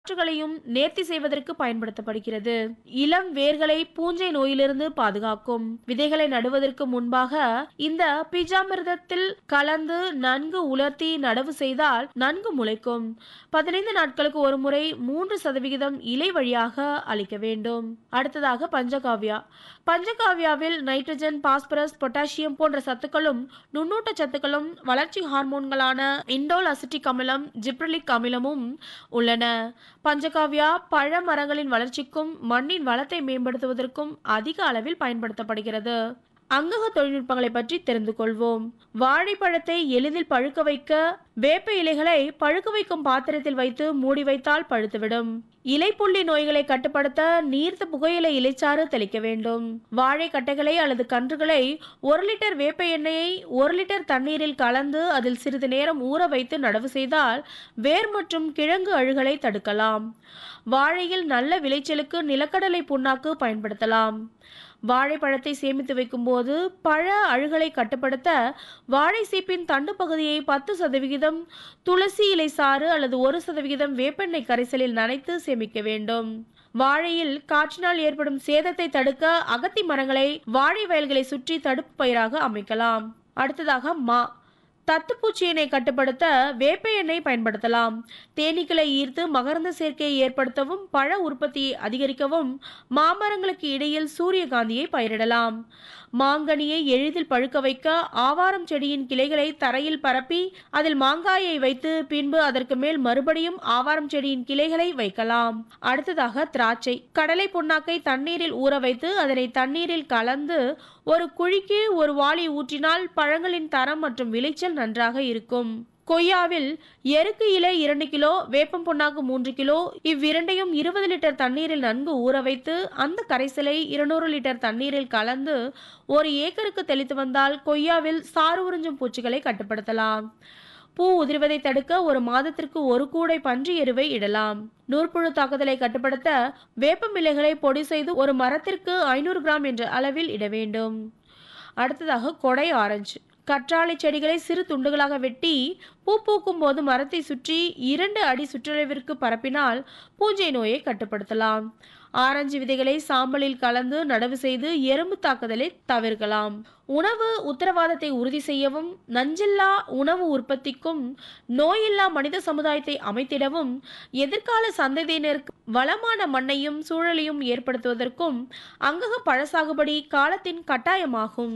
காற்றுகளையும் நேர்த்தி செய்வதற்கு பயன்படுத்தப்படுகிறது இளம் வேர்களை பூஞ்சை நோயிலிருந்து பாதுகாக்கும் விதைகளை நடுவதற்கு முன்பாக இந்த பிஜாமிர்தத்தில் கலந்து நன்கு உலர்த்தி நடவு செய்தால் நன்கு முளைக்கும் பதினைந்து நாட்களுக்கு ஒரு முறை மூன்று சதவிகிதம் இலை வழியாக அளிக்க வேண்டும் அடுத்ததாக பஞ்சகாவ்யா பஞ்சகாவ்யாவில் நைட்ரஜன் பாஸ்பரஸ் பொட்டாசியம் போன்ற சத்துக்களும் நுண்ணூட்ட சத்துக்களும் வளர்ச்சி ஹார்மோன்களான இண்டோல் அசிட்டிக் அமிலம் ஜிப்ரலிக் அமிலமும் உள்ளன பஞ்சகாவ்யா பழ மரங்களின் வளர்ச்சிக்கும் மண்ணின் வளத்தை மேம்படுத்துவதற்கும் அதிக அளவில் பயன்படுத்தப்படுகிறது அங்கக தொழில்நுட்பங்களை பற்றி தெரிந்து கொள்வோம் வாழைப்பழத்தை எளிதில் பழுக்க வைக்க வேப்ப இலைகளை பழுக்க வைக்கும் பாத்திரத்தில் வைத்து மூடி வைத்தால் பழுத்துவிடும் இலைப்புள்ளி நோய்களை கட்டுப்படுத்த நீர்த்த புகையிலை இலைச்சாறு தெளிக்க வேண்டும் வாழை கட்டைகளை அல்லது கன்றுகளை ஒரு லிட்டர் வேப்ப எண்ணெயை ஒரு லிட்டர் தண்ணீரில் கலந்து அதில் சிறிது நேரம் ஊற வைத்து நடவு செய்தால் வேர் மற்றும் கிழங்கு அழுகலை தடுக்கலாம் வாழையில் நல்ல விளைச்சலுக்கு நிலக்கடலை புண்ணாக்கு பயன்படுத்தலாம் வாழைப்பழத்தை சேமித்து வைக்கும்போது பழ அழுகலை கட்டுப்படுத்த வாழை சீப்பின் தண்டு பகுதியை பத்து சதவிகிதம் துளசி இலை சாறு அல்லது ஒரு சதவிகிதம் வேப்பெண்ணெய் கரைசலில் நனைத்து சேமிக்க வேண்டும் வாழையில் காற்றினால் ஏற்படும் சேதத்தை தடுக்க அகத்தி மரங்களை வாழை வயல்களை சுற்றி தடுப்பு பயிராக அமைக்கலாம் அடுத்ததாக மா தத்துப்பூச்சியினை கட்டுப்படுத்த வேப்ப எண்ணெய் பயன்படுத்தலாம் தேனீக்களை ஈர்த்து மகரந்த சேர்க்கையை ஏற்படுத்தவும் பழ உற்பத்தியை அதிகரிக்கவும் மாமரங்களுக்கு இடையில் சூரியகாந்தியை பயிரிடலாம் மாங்கனியை எளிதில் பழுக்க வைக்க ஆவாரம் செடியின் கிளைகளை தரையில் பரப்பி அதில் மாங்காயை வைத்து பின்பு அதற்கு மேல் மறுபடியும் ஆவாரம் செடியின் கிளைகளை வைக்கலாம் அடுத்ததாக திராட்சை கடலை புண்ணாக்கை தண்ணீரில் ஊற வைத்து அதனை தண்ணீரில் கலந்து ஒரு குழிக்கு ஒரு வாளி ஊற்றினால் பழங்களின் தரம் மற்றும் விளைச்சல் நன்றாக இருக்கும் கொய்யாவில் எருக்கு இலை இரண்டு கிலோ வேப்பம் புண்ணாக்கு மூன்று கிலோ இவ்விரண்டையும் இருபது லிட்டர் தண்ணீரில் நன்கு ஊற வைத்து அந்த கரைசலை இருநூறு லிட்டர் தண்ணீரில் கலந்து ஒரு ஏக்கருக்கு தெளித்து வந்தால் கொய்யாவில் சாறு உறிஞ்சும் பூச்சிகளை கட்டுப்படுத்தலாம் பூ உதிர்வதை தடுக்க ஒரு மாதத்திற்கு ஒரு கூடை பன்றி எருவை இடலாம் நூற்புழு தாக்குதலை கட்டுப்படுத்த வேப்பமில்லைகளை பொடி செய்து ஒரு மரத்திற்கு ஐநூறு கிராம் என்ற அளவில் இட வேண்டும் அடுத்ததாக கொடை ஆரஞ்சு கற்றாழை செடிகளை சிறு துண்டுகளாக வெட்டி பூ பூக்கும் போது மரத்தை சுற்றி இரண்டு அடி சுற்றளவிற்கு பரப்பினால் பூஞ்சை நோயை கட்டுப்படுத்தலாம் ஆரஞ்சு விதைகளை சாம்பலில் கலந்து நடவு செய்து எறும்பு தாக்குதலை தவிர்க்கலாம் உணவு உத்தரவாதத்தை உறுதி செய்யவும் நஞ்சில்லா உணவு உற்பத்திக்கும் நோயில்லா மனித சமுதாயத்தை அமைத்திடவும் எதிர்கால சந்ததியினருக்கு வளமான மண்ணையும் சூழலையும் ஏற்படுத்துவதற்கும் அங்கக பழ சாகுபடி காலத்தின் கட்டாயமாகும்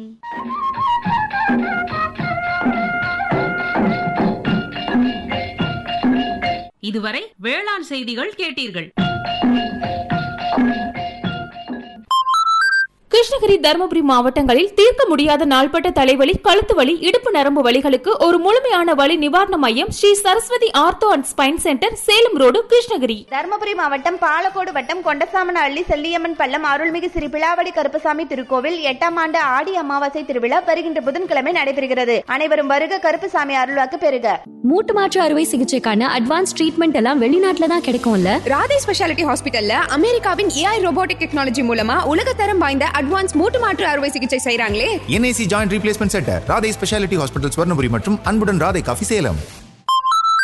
இதுவரை வேளாண் செய்திகள் கேட்டீர்கள் கிருஷ்ணகிரி தருமபுரி மாவட்டங்களில் தீர்க்க முடியாத நாள்பட்ட தலைவலி கழுத்து வலி இடுப்பு நரம்பு வலிகளுக்கு ஒரு முழுமையான வலி நிவாரண மையம் Sri Saraswathi ortho and spine centre Salem road Krishnagiri Dharmapuri மாவட்டம் பாலக்கோடு வட்டம் கொண்டசாமன அள்ளி செல்லியம்மன் பள்ளம் அருள்மிகு ஸ்ரீ பிளாவடி கருப்பசாமி திருக்கோவில் எட்டாம் ஆண்டு ஆடி அமாவாசை திருவிழா வருகின்ற புதன்கிழமை நடைபெறுகிறது அனைவரும் வருக கருப்பசாமி அருள்வாக்கு பெறுக மூட்டு மாற்று அறுவை சிகிச்சைக்கான அட்வான்ஸ் ட்ரீட்மெண்ட் எல்லாம் வெளிநாட்டுல தான் கிடைக்கும்ல ராதே ஸ்பெஷாலிட்டி ஹாஸ்பிட்டல்ல அமெரிக்காவின் ஏஐ ரோபோட்டிக் டெக்னாலஜி மூலமா உலகத்தரம் வாய்ந்த அட்வான்ஸ் மூட்டு மாற்று அறுவை சிகிச்சை செய்றாங்களே NIC joint replacement centre Radhai speciality hospital Swarnapuri மற்றும் அன்புடன் ராதை காஃபி சேலம்